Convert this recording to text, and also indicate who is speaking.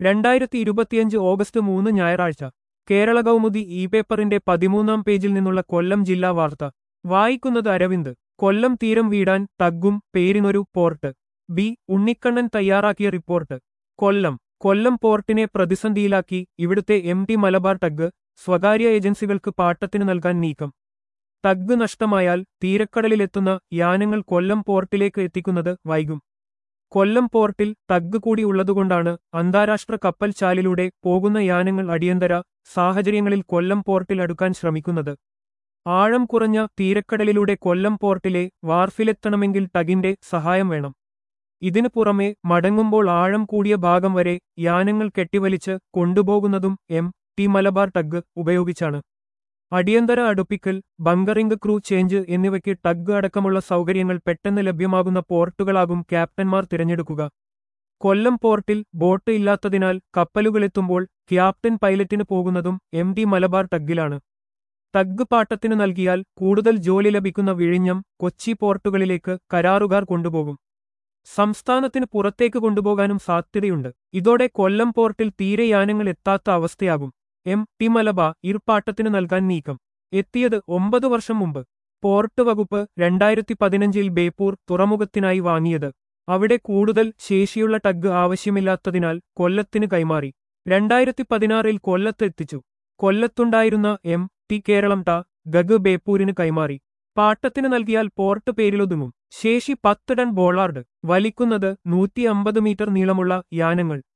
Speaker 1: രണ്ടായിരത്തി ഇരുപത്തിയഞ്ച് ഓഗസ്റ്റ് മൂന്ന് ഞായറാഴ്ച കേരള കൗമുദി ഇ പേപ്പറിന്റെ പതിമൂന്നാം പേജിൽ നിന്നുള്ള കൊല്ലം ജില്ലാ വാർത്ത വായിക്കുന്നത് അരവിന്ദ് കൊല്ലം തീരം വീടാൻ തഗ്ഗും പേരിനൊരു പോർട്ട് ബി ഉണ്ണിക്കണ്ണൻ തയ്യാറാക്കിയ റിപ്പോർട്ട് കൊല്ലം കൊല്ലം പോർട്ടിനെ പ്രതിസന്ധിയിലാക്കി ഇവിടുത്തെ എം ടി മലബാർ ടഗ് സ്വകാര്യ ഏജൻസികൾക്ക് പാട്ടത്തിന് നൽകാൻ നീക്കം തഗ് നഷ്ടമായാൽ തീരക്കടലിലെത്തുന്ന യാനങ്ങൾ കൊല്ലം പോർട്ടിലേക്ക് എത്തിക്കുന്നത് വൈകും കൊല്ലം പോർട്ടിൽ തഗ് കൂടി ഉള്ളതുകൊണ്ടാണ് അന്താരാഷ്ട്ര കപ്പൽ ചാലിലൂടെ പോകുന്ന യാനങ്ങൾ അടിയന്തര സാഹചര്യങ്ങളിൽ കൊല്ലം പോർട്ടിൽ അടുക്കാൻ ശ്രമിക്കുന്നത് ആഴം കുറഞ്ഞ തീരക്കടലിലൂടെ കൊല്ലം പോർട്ടിലെ വാർഫിലെത്തണമെങ്കിൽ ടഗിന്റെ സഹായം വേണം ഇതിനു പുറമെ മടങ്ങുമ്പോൾ ആഴം കൂടിയ ഭാഗം വരെ യാനങ്ങൾ കെട്ടിവലിച്ച് കൊണ്ടുപോകുന്നതും എം ടി മലബാർ ടഗ് ഉപയോഗിച്ചാണ് അടിയന്തര അടുപ്പിക്കൽ ബങ്കറിംഗ് ക്രൂ ചേഞ്ച് എന്നിവയ്ക്ക് ടഗ് അടക്കമുള്ള സൗകര്യങ്ങൾ പെട്ടെന്ന് ലഭ്യമാകുന്ന പോർട്ടുകളാകും ക്യാപ്റ്റന്മാർ തിരഞ്ഞെടുക്കുക കൊല്ലം പോർട്ടിൽ ബോട്ട് ഇല്ലാത്തതിനാൽ കപ്പലുകളെത്തുമ്പോൾ ക്യാപ്റ്റൻ പൈലറ്റിന് പോകുന്നതും എം ടി മലബാർ ടഗ്ഗിലാണ് ടഗ് പാട്ടത്തിന് നൽകിയാൽ കൂടുതൽ ജോലി ലഭിക്കുന്ന വിഴിഞ്ഞം കൊച്ചി പോർട്ടുകളിലേക്ക് കരാറുകാർ കൊണ്ടുപോകും സംസ്ഥാനത്തിന് പുറത്തേക്ക് കൊണ്ടുപോകാനും സാധ്യതയുണ്ട് ഇതോടെ കൊല്ലം പോർട്ടിൽ തീരെ യാനങ്ങൾ എത്താത്ത അവസ്ഥയാകും എം ടി മലബ ഇർപ്പാട്ടത്തിന് നൽകാൻ നീക്കം എത്തിയത് ഒമ്പത് വർഷം മുമ്പ് പോർട്ട് വകുപ്പ് രണ്ടായിരത്തി പതിനഞ്ചിൽ ബേപ്പൂർ തുറമുഖത്തിനായി വാങ്ങിയത് അവിടെ കൂടുതൽ ശേഷിയുള്ള ടഗ് ആവശ്യമില്ലാത്തതിനാൽ കൊല്ലത്തിന് കൈമാറി രണ്ടായിരത്തി പതിനാറിൽ കൊല്ലത്ത് എത്തിച്ചു കൊല്ലത്തുണ്ടായിരുന്ന എം ടി കേരളം ട ഗഗ് ബേപ്പൂരിന് കൈമാറി പാട്ടത്തിന് നൽകിയാൽ പോർട്ട് പേരിലൊതുങ്ങും ശേഷി പത്ത് ടൺ ബോളാർഡ് വലിക്കുന്നത് നൂറ്റി അമ്പത് മീറ്റർ നീളമുള്ള യാനങ്ങൾ